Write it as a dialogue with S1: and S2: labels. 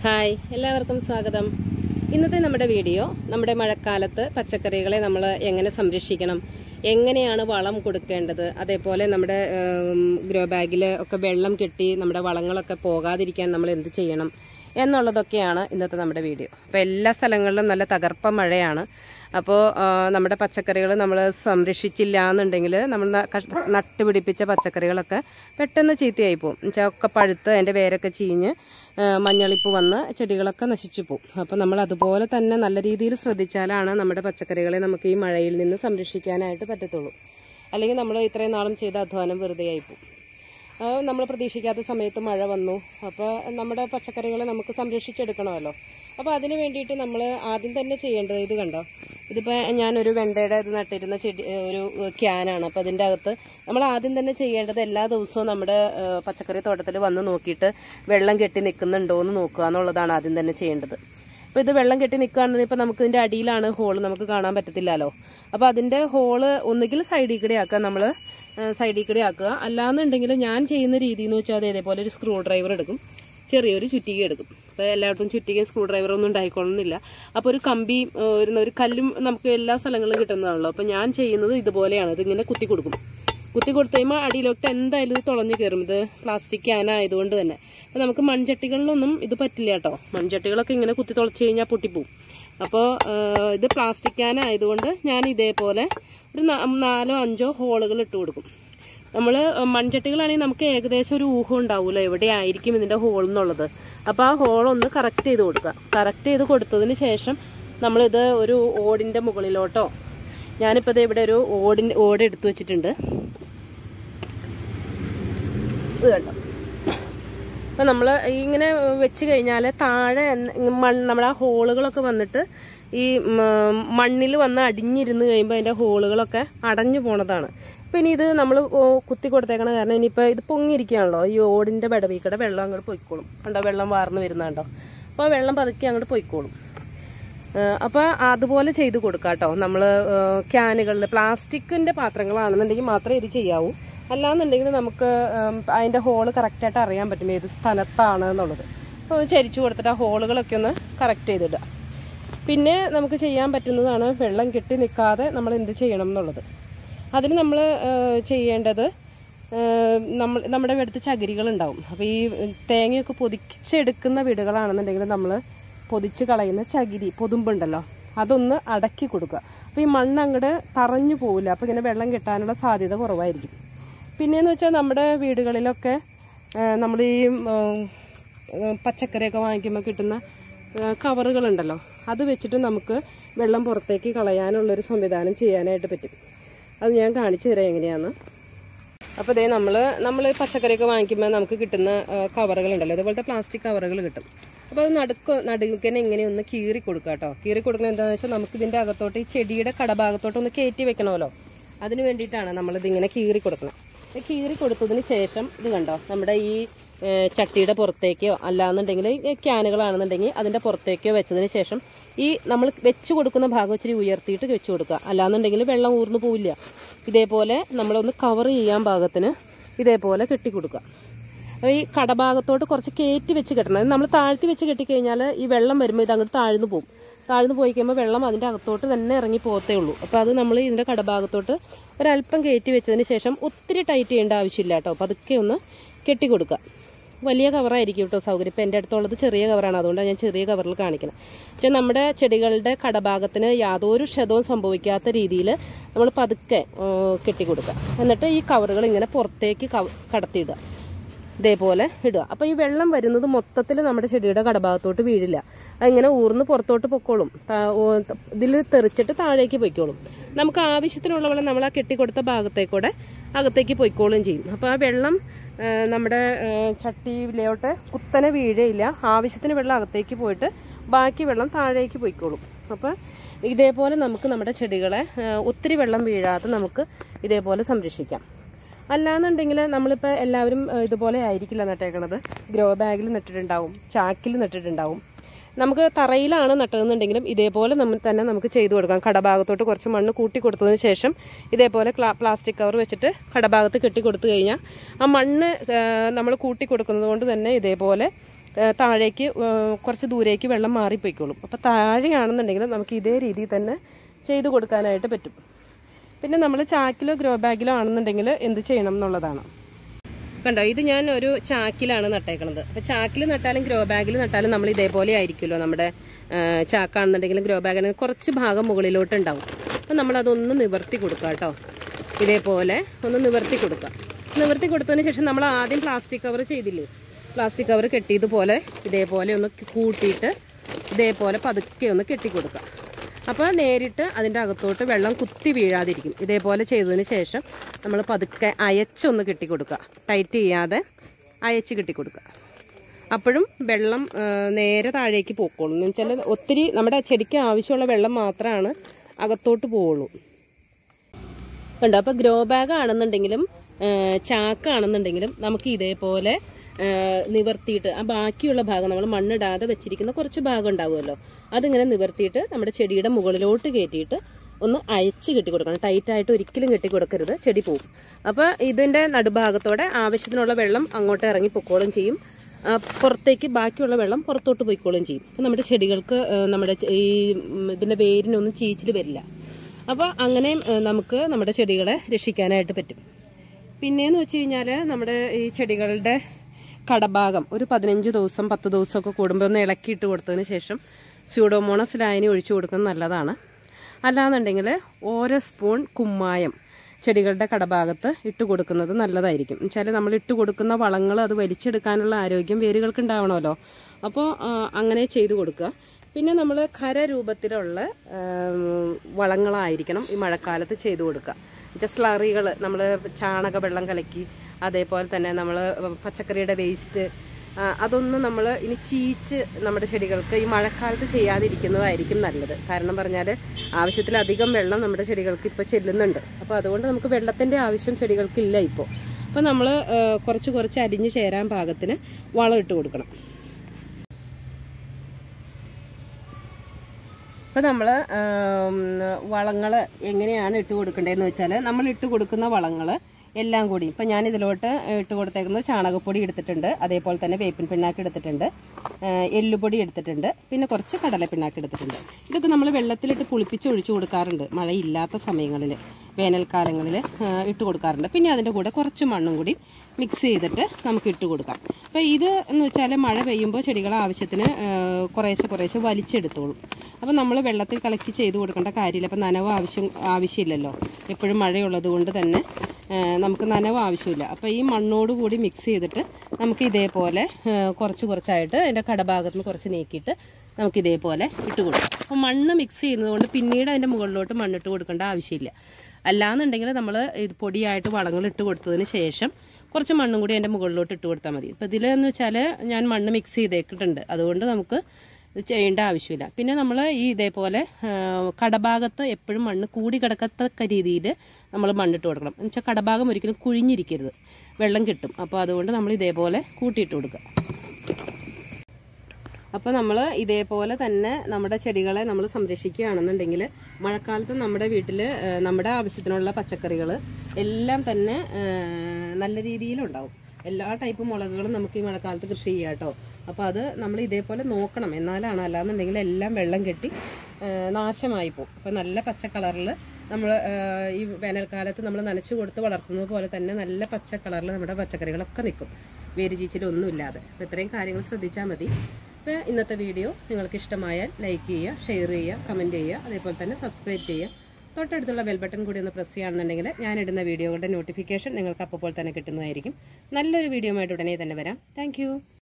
S1: hi എല്ലാവർക്കും സ്വാഗതം ഇന്നത്തെ നമ്മുടെ വീഡിയോ നമ്മുടെ മഴക്കാലത്ത് പച്ചക്കറികളെ നമ്മൾ എങ്ങനെ സംരക്ഷിക്കണം എങ്ങനെയാണ് വളം കൊടുക്കേണ്ടത് അതേപോലെ നമ്മുടെ ഗ്രോ ബാഗിൽ ഒക്കെ വെള്ളം കെട്ടി നമ്മുടെ വളങ്ങളൊക്കെ പോകാതിരിക്കാൻ നമ്മൾ എന്ത് ചെയ്യണം എന്നുള്ളതൊക്കെയാണ് ഇന്നത്തെ നമ്മുടെ വീഡിയോ അപ്പോൾ എല്ലാ സ്ഥലങ്ങളിലും നല്ല തകർപ്പ മഴയാണ് അപ്പോൾ നമ്മുടെ പച്ചക്കറികൾ നമ്മൾ സംരക്ഷിച്ചില്ല എന്നുണ്ടെങ്കിൽ നമ്മൾ ന- കഷ്- നട്ടുപിടിപ്പിച്ച പച്ചക്കറികളൊക്കെ പെട്ടെന്ന് ചീത്തയായി പോകും എന്നുവെച്ചാൽ ഒക്കെ പഴുത്ത് അതിൻ്റെ വേരൊക്കെ ചീഞ്ഞ് ആ, മഞ്ഞളിപ്പ് വന്ന് ചെടികളൊക്കെ നശിച്ചു പോകും അപ്പോൾ നമ്മൾ അതുപോലെ തന്നെ നല്ല രീതിയിൽ ശ്രദ്ധിച്ചാലാണ് നമ്മുടെ പച്ചക്കറികളെ നമുക്ക് ഈ മഴയിൽ നിന്ന് സംരക്ഷിക്കാനായിട്ട് പറ്റത്തുള്ളൂ അല്ലെങ്കിൽ നമ്മൾ ഇത്രയും നാളും ചെയ്ത അധ്വാനം വെറുതെ ആയിപ്പോവും നമ്മൾ പ്രതീക്ഷിക്കാത്ത സമയത്ത് മഴ വന്നു അപ്പോൾ നമ്മുടെ പച്ചക്കറികളെ നമുക്ക് സംരക്ഷിച്ചെടുക്കണമല്ലോ അപ്പോൾ അതിന് വേണ്ടിയിട്ട് നമ്മൾ ആദ്യം തന്നെ ചെയ്യേണ്ടത് ഇത് കണ്ടോ ഇതിപ്പോൾ ഞാനൊരു വെണ്ടയുടെ ഇത് നട്ടിരുന്ന ചെടി ഏ, ഒരു ക്യാനാണ് അപ്പോൾ അതിൻ്റെ അകത്ത് നമ്മൾ ആദ്യം തന്നെ ചെയ്യേണ്ടത് എല്ലാ ദിവസവും നമ്മുടെ ഏ, പച്ചക്കറി തോട്ടത്തിൽ വന്ന് നോക്കിയിട്ട് വെള്ളം കെട്ടി നിൽക്കുന്നുണ്ടോ എന്ന് നോക്കുക എന്നുള്ളതാണ് ആദ്യം തന്നെ ചെയ്യേണ്ടത് അപ്പോൾ ഇത് വെള്ളം കെട്ടി നിൽക്കുകയാണെന്ന് ഇപ്പോൾ നമുക്ക് ഇതിൻ്റെ അടിയിലാണ് ഹോൾ നമുക്ക് കാണാൻ പറ്റത്തില്ലല്ലോ അപ്പോൾ അതിൻ്റെ ഹോള് ഒന്നുകിൽ സൈഡിൽ കൂടെ ആക്കുക നമ്മൾ സൈഡിൽ കൂടെ ആക്കുക അല്ലാന്നുണ്ടെങ്കിൽ ഞാൻ ചെയ്യുന്ന രീതി എന്ന് വെച്ചാൽ അത് ഇതേപോലെ ഒരു സ്ക്രൂ ഡ്രൈവർ എടുക്കും ചെറിയൊരു ചുറ്റിക എടുക്കും അപ്പോൾ എല്ലായിടത്തും ചുറ്റിക സ്ക്രൂ ഡ്രൈവർ ഒന്നും ഉണ്ടായിക്കൊള്ളുന്നില്ല അപ്പോൾ ഒരു കമ്പി ഏ, ഒരു ഒരു കല്ലും നമുക്ക് എല്ലാ സ്ഥലങ്ങളിലും കിട്ടുന്നതാണല്ലോ അപ്പോൾ ഞാൻ ചെയ്യുന്നത് ഇതുപോലെയാണ് ഇതിങ്ങനെ കുത്തി കൊടുക്കും കുത്തി കൊടുത്തു കഴിയുമ്പോൾ അടിയിലോട്ട് എന്തായാലും ഇത് തുളഞ്ഞു കയറും ഇത് പ്ലാസ്റ്റിക് ക്യാൻ ആയതുകൊണ്ട് തന്നെ അപ്പോൾ നമുക്ക് മൺചട്ടികളിലൊന്നും ഇത് പറ്റില്ല കേട്ടോ മൺചട്ടികളൊക്കെ ഇങ്ങനെ കുത്തി തുളച്ച് കഴിഞ്ഞാൽ പൊട്ടിപ്പോവും അപ്പോൾ ഇത് പ്ലാസ്റ്റിക് ക്യാൻ ആയതുകൊണ്ട് ഞാൻ ഇതേപോലെ ഒരു നാ- നാലോ അഞ്ചോ ഹോളുകൾ ഇട്ട് കൊടുക്കും നമ്മൾ മൺചട്ടികളാണെങ്കിൽ നമുക്ക് ഏകദേശം ഒരു ഊഹം ഉണ്ടാവുമല്ലോ എവിടെയായിരിക്കും ഇതിൻ്റെ ഹോൾ എന്നുള്ളത് അപ്പോൾ ആ ഹോൾ ഒന്ന് കറക്റ്റ് ചെയ്ത് കൊടുക്കുക കറക്റ്റ് ചെയ്ത് കൊടുത്തതിന് ശേഷം നമ്മളിത് ഒരു ഓടിൻ്റെ മുകളിലോട്ടോ ഞാനിപ്പോൾ ഇത് ഇവിടെ ഒരു ഓടിൻ്റെ ഓട് എടുത്തു വെച്ചിട്ടുണ്ട് ഇത് കണ്ടോ അപ്പം നമ്മൾ ഇങ്ങനെ വെച്ച് കഴിഞ്ഞാൽ താഴെ മൺ നമ്മുടെ ആ ഹോളുകളൊക്കെ വന്നിട്ട് ഈ മണ്ണിൽ വന്ന് അടിഞ്ഞിരുന്ന് കഴിയുമ്പോൾ അതിൻ്റെ ഹോളുകളൊക്കെ അടഞ്ഞു പോണതാണ് അപ്പം ഇനി ഇത് നമ്മൾ കുത്തി കൊടുത്തേക്കണ കാരണം ഇനിയിപ്പോൾ ഇത് പൊങ്ങിയിരിക്കുകയാണല്ലോ ഈ ഓടിൻ്റെ ബടവീക്കടെ വെള്ളം അങ്ങോട്ട് പൊയ്ക്കോളും കണ്ടോ വെള്ളം വാർന്ന് വരുന്നുണ്ടോ അപ്പോൾ ആ വെള്ളം പതുക്കെ അങ്ങോട്ട് പൊയ്ക്കോളും അപ്പോൾ അതുപോലെ ചെയ്ത് കൊടുക്കാം കേട്ടോ നമ്മൾ ക്യാനുകളിൽ പ്ലാസ്റ്റിക്കിൻ്റെ പാത്രങ്ങളാണെന്നുണ്ടെങ്കിൽ മാത്രമേ ഇത് ചെയ്യാവൂ അല്ലാന്നുണ്ടെങ്കിൽ നമുക്ക് ഉം, അതിൻ്റെ ഹോള് കറക്റ്റായിട്ട് അറിയാൻ പറ്റും ഏത് സ്ഥലത്താണ് എന്നുള്ളത് അപ്പോൾ ഒന്ന് ചരിച്ചു കൊടുത്തിട്ട് ആ ഹോളുകളൊക്കെ ഒന്ന് കറക്റ്റ് ചെയ്തിടുക പിന്നെ നമുക്ക് ചെയ്യാൻ പറ്റുന്നതാണ് വെള്ളം കെട്ടി നിൽക്കാതെ നമ്മൾ എന്ത് ചെയ്യണം എന്നുള്ളത് അതിന് നമ്മൾ ചെയ്യേണ്ടത് ഏഹ് നമ്മൾ നമ്മുടെ അടുത്ത് ചകിരികളുണ്ടാവും അപ്പോൾ ഈ തേങ്ങയൊക്കെ പൊതിച്ചെടുക്കുന്ന വീടുകളാണെന്നുണ്ടെങ്കിൽ നമ്മൾ പൊതിച്ച് കളയുന്ന ചകിരി പൊതുമ്പുണ്ടല്ലോ അതൊന്ന് അടക്കി കൊടുക്കുക അപ്പോൾ ഈ മണ്ണ് അങ്ങോട്ട് തറഞ്ഞു പോവില്ല അപ്പോൾ ഇങ്ങനെ വെള്ളം കിട്ടാനുള്ള സാധ്യത കുറവായിരിക്കും പിന്നെയെന്ന് വെച്ചാൽ നമ്മുടെ വീടുകളിലൊക്കെ നമ്മൾ ഈ ഉം, ഉം, പച്ചക്കറിയൊക്കെ വാങ്ങിക്കുമ്പോൾ കിട്ടുന്ന ഏഹ് കവറുകളുണ്ടല്ലോ അത് വെച്ചിട്ട് നമുക്ക് വെള്ളം പുറത്തേക്ക് കളയാനുള്ളൊരു സംവിധാനം ചെയ്യാനായിട്ട് പറ്റും അത് ഞാൻ കാണിച്ചു തരാം എങ്ങനെയാന്ന് അപ്പോൾ ഇതേ നമ്മൾ നമ്മൾ പച്ചക്കറിയൊക്കെ വാങ്ങിക്കുമ്പോൾ നമുക്ക് കിട്ടുന്ന കവറുകളുണ്ടല്ലോ അതുപോലത്തെ പ്ലാസ്റ്റിക് കവറുകൾ കിട്ടും അപ്പോൾ അത് നടുക്ക് നടുക്കനെ ഇങ്ങനെ ഒന്ന് കീറി കൊടുക്കുക കേട്ടോ കീറി കൊടുക്കുന്നത് എന്താണെന്ന് വെച്ചാൽ നമുക്ക് ഇതിൻ്റെ അകത്തോട്ട് ഈ ചെടിയുടെ കടഭാഗത്തോട്ട് ഒന്ന് കയറ്റി വെക്കണമല്ലോ അതിന് വേണ്ടിയിട്ടാണ് നമ്മളിത് ഇങ്ങനെ കീറി കൊടുക്കണം ഈ കീറി കൊടുത്തതിന് ശേഷം ഇത് കണ്ടോ നമ്മുടെ ഈ ഏഹ്, ചട്ടിയുടെ പുറത്തേക്കോ അല്ലാന്നുണ്ടെങ്കിൽ ഈ ക്യാനുകളാണെന്നുണ്ടെങ്കിൽ അതിൻ്റെ പുറത്തേക്കോ വെച്ചതിന് ശേഷം ഈ നമ്മൾ വെച്ച് കൊടുക്കുന്ന ഭാഗം ഇച്ചിരി ഉയർത്തിയിട്ട് വെച്ച് കൊടുക്കുക അല്ലാന്നുണ്ടെങ്കിൽ വെള്ളം ഊർന്നു പോവില്ല ഇതേപോലെ നമ്മളൊന്ന് കവർ ചെയ്യാൻ പാകത്തിന് ഇതേപോലെ കെട്ടി കൊടുക്കുക അപ്പോൾ ഈ കടഭാഗത്തോട്ട് കുറച്ച് കയറ്റി വെച്ച് കെട്ടണം നമ്മൾ താഴ്ത്തി വെച്ച് കെട്ടിക്കഴിഞ്ഞാൽ ഈ വെള്ളം വരുമ്പോൾ ഇത് അങ്ങോട്ട് താഴ്ന്നു പോകും താഴ്ന്നു പോയി കഴിയുമ്പോൾ വെള്ളം അതിൻ്റെ അകത്തോട്ട് തന്നെ ഇറങ്ങി പോകത്തേ ഉള്ളൂ അപ്പോൾ അത് നമ്മൾ ഇതിൻ്റെ കടഭാഗത്തോട്ട് ഒരല്പം കയറ്റി വെച്ചതിന് ശേഷം ഒത്തിരി ടൈറ്റ് ചെയ്യേണ്ട ആവശ്യമില്ല കേട്ടോ അപ്പോൾ അതൊക്കെ ഒന്ന് കെട്ടി കൊടുക്കുക വലിയ കവറായിരിക്കും കേട്ടോ സൗകര്യം ഇപ്പം എൻ്റെ അടുത്തുള്ളത് ചെറിയ കവറാണ് അതുകൊണ്ടാണ് ഞാൻ ചെറിയ കവറിൽ കാണിക്കുന്നത് പക്ഷേ നമ്മുടെ ചെടികളുടെ കടഭാഗത്തിന് യാതൊരു ക്ഷതവും സംഭവിക്കാത്ത രീതിയിൽ നമ്മൾ പതുക്കെ ആ, കെട്ടി കൊടുക്കുക എന്നിട്ട് ഈ കവറുകൾ ഇങ്ങനെ പുറത്തേക്ക് കവ കടത്തിയിടുക ഇതേപോലെ ഇടുക അപ്പോൾ ഈ വെള്ളം വരുന്നത് മൊത്തത്തിൽ നമ്മുടെ ചെടിയുടെ കടഭാഗത്തോട്ട് വീഴില്ല അതിങ്ങനെ ഊർന്ന് പുറത്തോട്ട് പൊക്കോളും ഇതിൽ തെറിച്ചിട്ട് താഴേക്ക് പൊയ്ക്കോളും നമുക്ക് ആവശ്യത്തിനുള്ള വെള്ളം നമ്മൾ ആ കെട്ടിക്കൊടുത്ത ഭാഗത്തേക്കൂടെ അകത്തേക്ക് പൊയ്ക്കോളും ചെയ്യും അപ്പോൾ ആ വെള്ളം ആ, നമ്മുടെ ആ, ചട്ടിയിലോട്ട് കുത്തനെ വീഴയില്ല ആവശ്യത്തിന് വെള്ളം അകത്തേക്ക് പോയിട്ട് ബാക്കി വെള്ളം താഴേക്ക് പൊയ്ക്കോളും അപ്പോൾ ഇതേപോലെ നമുക്ക് നമ്മുടെ ചെടികളെ ആ, ഒത്തിരി വെള്ളം വീഴാതെ നമുക്ക് ഇതേപോലെ സംരക്ഷിക്കാം അല്ലാന്നുണ്ടെങ്കിൽ നമ്മളിപ്പോൾ എല്ലാവരും ഏഹ്, ഇതുപോലെ ആയിരിക്കില്ല നട്ടേക്കണത് ഗ്രോ ബാഗിൽ നട്ടിട്ടുണ്ടാവും ചാക്കിൽ നട്ടിട്ടുണ്ടാവും നമുക്ക് തറയിലാണ് നട്ടതെന്നുണ്ടെങ്കിലും ഇതേപോലെ നമ്മൾ തന്നെ നമുക്ക് ചെയ്തു കൊടുക്കാം കടഭാഗത്തോട്ട് കുറച്ച് മണ്ണ് കൂട്ടി കൊടുത്തതിന് ശേഷം ഇതേപോലെ ക്ലാ- പ്ലാസ്റ്റിക് കവർ വെച്ചിട്ട് കടഭാഗത്ത് കെട്ടി കൊടുത്തു കഴിഞ്ഞാൽ ആ മണ്ണ് നമ്മൾ കൂട്ടി കൊടുക്കുന്നത് കൊണ്ട് തന്നെ ഇതേപോലെ ഏ, താഴേക്ക് ഏ, കുറച്ച് ദൂരേക്ക് വെള്ളം മാറിപ്പോയിക്കോളും അപ്പോൾ താഴെയാണെന്നുണ്ടെങ്കിൽ നമുക്ക് ഇതേ രീതിയിൽ തന്നെ ചെയ്ത് കൊടുക്കാനായിട്ട് പറ്റും പിന്നെ നമ്മൾ ചാക്കിലോ ഗ്രോ ബാഗിലോ ആണെന്നുണ്ടെങ്കിൽ എന്ത് ചെയ്യണം എന്നുള്ളതാണ് കണ്ടോ ഇത് ഞാൻ ഒരു ചാക്കിലാണ് നട്ടേക്കണത് അപ്പൊ ചാക്കിൽ നട്ടാലും ഗ്രോ ബാഗിൽ നട്ടാലും നമ്മൾ ഇതേപോലെ ആയിരിക്കുമല്ലോ നമ്മുടെ ആ, ചാക്കാണെന്നുണ്ടെങ്കിലും ഗ്രോ ബാഗാണെങ്കിൽ കുറച്ച് ഭാഗം മുകളിലോട്ട് ഉണ്ടാവും അപ്പം നമ്മൾ അതൊന്ന് നിവർത്തി കൊടുക്കുക കേട്ടോ ഇതേപോലെ ഒന്ന് നിവർത്തി കൊടുക്കുക നിവർത്തി കൊടുത്തതിന് ശേഷം നമ്മൾ ആദ്യം പ്ലാസ്റ്റിക് കവർ ചെയ്തില്ലേ പ്ലാസ്റ്റിക് കവർ കെട്ടിയതുപോലെ ഇതേപോലെ ഒന്ന് കൂട്ടിയിട്ട് ഇതേപോലെ പതുക്കെ ഒന്ന് കെട്ടി കൊടുക്കുക അപ്പോൾ നേരിട്ട് അതിൻ്റെ അകത്തോട്ട് വെള്ളം കുത്തി വീഴാതിരിക്കും ഇതേപോലെ ചെയ്തതിന് ശേഷം നമ്മൾ പതുക്കെ അയച്ചൊന്ന് കെട്ടി കൊടുക്കുക ടൈറ്റ് ചെയ്യാതെ അയച്ച് കെട്ടി കൊടുക്കുക അപ്പോഴും വെള്ളം ആ, നേരെ താഴേക്ക് പോക്കോളും എന്ന് വെച്ചാൽ ഒത്തിരി നമ്മുടെ ചെടിക്ക് ആവശ്യമുള്ള വെള്ളം മാത്രമാണ് അകത്തോട്ട് പോവുള്ളൂ ഉണ്ട് അപ്പോൾ ഗ്രോ ബാഗ് ആണെന്നുണ്ടെങ്കിലും ആ, ചാക്കാണെന്നുണ്ടെങ്കിലും നമുക്ക് ഇതേപോലെ ആ, നിവർത്തിയിട്ട് ആ ബാക്കിയുള്ള ഭാഗം നമ്മൾ മണ്ണിടാതെ വെച്ചിരിക്കുന്ന കുറച്ച് ഭാഗം ഉണ്ടാവുമല്ലോ അതിങ്ങനെ നിവർത്തിയിട്ട് നമ്മുടെ ചെടിയുടെ മുകളിലോട്ട് കയറ്റിയിട്ട് ഒന്ന് അയച്ച് കെട്ടി കൊടുക്കണം ടൈറ്റായിട്ട് ഒരിക്കലും കെട്ടി കൊടുക്കരുത് ചെടി പോകും അപ്പോൾ ഇതിന്റെ നടുഭാഗത്തോടെ ആവശ്യത്തിനുള്ള വെള്ളം അങ്ങോട്ട് ഇറങ്ങി പൊക്കോളും ചെയ്യും ആ, പുറത്തേക്ക് ബാക്കിയുള്ള വെള്ളം പുറത്തോട്ട് പോയിക്കോളും ചെയ്യും അപ്പം നമ്മുടെ ചെടികൾക്ക് ആ, നമ്മുടെ ചെ- ഈ ഉം, ഇതിന്റെ വേരിനൊന്നും ചീച്ചിൽ വരില്ല അപ്പോൾ അങ്ങനെ ഏഹ്, നമുക്ക് നമ്മുടെ ചെടികളെ രക്ഷിക്കാനായിട്ട് പറ്റും പിന്നെയെന്ന് വെച്ച് കഴിഞ്ഞാൽ നമ്മുടെ ഈ ചെടികളുടെ കടഭാഗം ഒരു പതിനഞ്ച് ദിവസം പത്ത് ദിവസമൊക്കെ കൂടുമ്പോൾ ഒന്ന് ഇളക്കിയിട്ട് കൊടുത്തതിന് ശേഷം സ്യൂഡോമോണസ് ലായനി ഒഴിച്ചു കൊടുക്കുന്നത് നല്ലതാണ് അല്ലാന്നുണ്ടെങ്കിൽ ഓരോ സ്പൂൺ കുമ്മായം ചെടികളുടെ കടഭാഗത്ത് ഇട്ട് കൊടുക്കുന്നത് നല്ലതായിരിക്കും എന്നുവെച്ചാൽ നമ്മൾ ഇട്ട് കൊടുക്കുന്ന വളങ്ങൾ അത് വലിച്ചെടുക്കാനുള്ള ആരോഗ്യം വേരുകൾക്ക് ഉണ്ടാവണമല്ലോ അപ്പോൾ ആ, അങ്ങനെ ചെയ്തു കൊടുക്കുക പിന്നെ നമ്മൾ ഖരരൂപത്തിലുള്ള ആം, വളങ്ങളായിരിക്കണം ഈ മഴക്കാലത്ത് ചെയ്തു കൊടുക്കുക എന്നുവെച്ചാൽ സ്ലറികൾ നമ്മൾ ചാണക വെള്ളം കലക്കി അതേപോലെ തന്നെ നമ്മൾ പച്ചക്കറിയുടെ വേസ്റ്റ് അതൊന്നും നമ്മൾ ഇനി ചീച്ച് നമ്മുടെ ചെടികൾക്ക് ഈ മഴക്കാലത്ത് ചെയ്യാതിരിക്കുന്നതായിരിക്കും നല്ലത് കാരണം പറഞ്ഞാൽ ആവശ്യത്തിലധികം വെള്ളം നമ്മുടെ ചെടികൾക്ക് ഇപ്പോൾ ചെല്ലുന്നുണ്ട് അപ്പോൾ അതുകൊണ്ട് നമുക്ക് വെള്ളത്തിൻ്റെ ആവശ്യം ചെടികൾക്കില്ല ഇപ്പോൾ അപ്പോൾ നമ്മൾ കുറച്ച് കുറച്ച് അരിഞ്ഞു ചേരാൻ പാകത്തിന് വളം ഇട്ട് കൊടുക്കണം അപ്പോൾ നമ്മൾ വളങ്ങൾ എങ്ങനെയാണ് ഇട്ട് കൊടുക്കേണ്ടതെന്ന് വെച്ചാൽ നമ്മൾ ഇട്ട് കൊടുക്കുന്ന വളങ്ങൾ എല്ലാം കൂടി ഇപ്പം ഞാൻ ഇതിലോട്ട് ഇട്ട് കൊടുത്തേക്കുന്നത് ചാണകപ്പൊടി എടുത്തിട്ടുണ്ട് അതേപോലെ തന്നെ വേപ്പിൻ പിണ്ണാക്ക് എടുത്തിട്ടുണ്ട് ആ, എല്ലുപൊടി എടുത്തിട്ടുണ്ട് പിന്നെ കുറച്ച് കടല പിണ്ണാക്ക് എടുത്തിട്ടുണ്ട് ഇതൊക്കെ നമ്മൾ വെള്ളത്തിലിട്ട് പുളിപ്പിച്ച് ഒഴിച്ചു കൊടുക്കാറുണ്ട് മഴയില്ലാത്ത സമയങ്ങളിൽ വേനൽക്കാലങ്ങളിൽ ആ, ഇട്ട് കൊടുക്കാറുണ്ട് പിന്നെ അതിൻ്റെ കൂടെ കുറച്ച് മണ്ണും കൂടി മിക്സ് ചെയ്തിട്ട് നമുക്ക് ഇട്ട് കൊടുക്കാം അപ്പോൾ ഇത് എന്ന് വെച്ചാൽ മഴ പെയ്യുമ്പോൾ ചെടികളെ ആവശ്യത്തിന് ആ, കുറേശ്ശെ കുറേശ്ശെ വലിച്ചെടുത്തോളും അപ്പോൾ നമ്മൾ വെള്ളത്തിൽ കലക്കി ചെയ്ത് കൊടുക്കേണ്ട കാര്യമില്ല അപ്പോൾ നനവ് ആവശ്യം ആവശ്യമില്ലല്ലോ എപ്പോഴും മഴയുള്ളത് കൊണ്ട് തന്നെ ആ, നമുക്ക് നനവ് ആവശ്യമില്ല അപ്പോൾ ഈ മണ്ണോട് കൂടി മിക്സ് ചെയ്തിട്ട് നമുക്ക് ഇതേപോലെ ആ, കുറച്ച് കുറച്ചായിട്ട് അതിൻ്റെ കടഭാഗത്ത് നിന്ന് കുറച്ച് നീക്കിയിട്ട് നമുക്ക് ഇതേപോലെ ഇട്ട് കൊടുക്കാം അപ്പോൾ മണ്ണ് മിക്സ് ചെയ്യുന്നത് കൊണ്ട് പിന്നീട് അതിൻ്റെ മുകളിലോട്ട് മണ്ണിട്ട് കൊടുക്കേണ്ട ആവശ്യമില്ല അല്ലാന്നുണ്ടെങ്കിൽ നമ്മൾ ഇത് പൊടിയായിട്ട് വളങ്ങൾ ഇട്ട് കൊടുത്തതിന് ശേഷം കുറച്ച് മണ്ണും കൂടി അതിൻ്റെ മുകളിലോട്ട് ഇട്ട് കൊടുത്താൽ മതി ഇപ്പോൾ ഇതിലെന്ന് വെച്ചാൽ ഞാൻ മണ്ണ് മിക്സ് ചെയ്തേക്കിട്ടുണ്ട് അതുകൊണ്ട് നമുക്ക് ഇത് ചെയ്യേണ്ട ആവശ്യമില്ല പിന്നെ നമ്മൾ ഈ ഇതേപോലെ ആ, കടഭാഗത്ത് എപ്പോഴും മണ്ണ് കൂടി കിടക്കത്തക്ക രീതിയിൽ നമ്മൾ മണ്ണിട്ട് കൊടുക്കണം എന്ന് വെച്ചാൽ കടഭാഗം ഒരിക്കലും കുഴിഞ്ഞിരിക്കരുത് വെള്ളം കിട്ടും അപ്പോൾ അതുകൊണ്ട് നമ്മൾ ഇതേപോലെ കൂട്ടിയിട്ട് കൊടുക്കുക അപ്പോൾ നമ്മൾ ഇതേപോലെ തന്നെ നമ്മുടെ ചെടികളെ നമ്മൾ സംരക്ഷിക്കുകയാണെന്നുണ്ടെങ്കിൽ മഴക്കാലത്ത് നമ്മുടെ വീട്ടിൽ നമ്മുടെ ആവശ്യത്തിനുള്ള പച്ചക്കറികൾ എല്ലാം തന്നെ ആ, നല്ല രീതിയിലുണ്ടാവും എല്ലാ ടൈപ്പ് മുളകുകളും നമുക്ക് ഈ മഴക്കാലത്ത് കൃഷി ചെയ്യാം കേട്ടോ അപ്പോൾ അത് നമ്മൾ ഇതേപോലെ നോക്കണം എന്നാലാണ് അല്ലാന്നുണ്ടെങ്കിൽ എല്ലാം വെള്ളം കെട്ടി ആ, നാശമായി പോകും അപ്പോൾ നല്ല പച്ച കളറിൽ നമ്മൾ ഈ വേനൽക്കാലത്ത് നമ്മൾ നനച്ചു കൊടുത്ത് വളർത്തുന്നത് പോലെ തന്നെ നല്ല പച്ച കളറിൽ നമ്മുടെ പച്ചക്കറികളൊക്കെ നിൽക്കും വേര് ചീച്ചിലൊന്നും ഇല്ലാതെ അപ്പോൾ ഇത്രയും കാര്യങ്ങൾ ശ്രദ്ധിച്ചാൽ മതി അപ്പോൾ ഇന്നത്തെ വീഡിയോ നിങ്ങൾക്ക് ഇഷ്ടമായാൽ ലൈക്ക് ചെയ്യുക ഷെയർ ചെയ്യുക കമൻറ്റ് ചെയ്യുക അതേപോലെ തന്നെ സബ്സ്ക്രൈബ് ചെയ്യുക തൊട്ടടുത്തുള്ള ബെൽ ബട്ടൺ കൂടി ഒന്ന് പ്രസ് ചെയ്യുകയാണെന്നുണ്ടെങ്കിൽ ഞാനിടുന്ന വീഡിയോകളുടെ നോട്ടിഫിക്കേഷൻ നിങ്ങൾക്ക് അപ്പോൾ തന്നെ കിട്ടുന്നതായിരിക്കും നല്ലൊരു വീഡിയോ ആയിട്ട് ഉടനെ തന്നെ വരാം താങ്ക്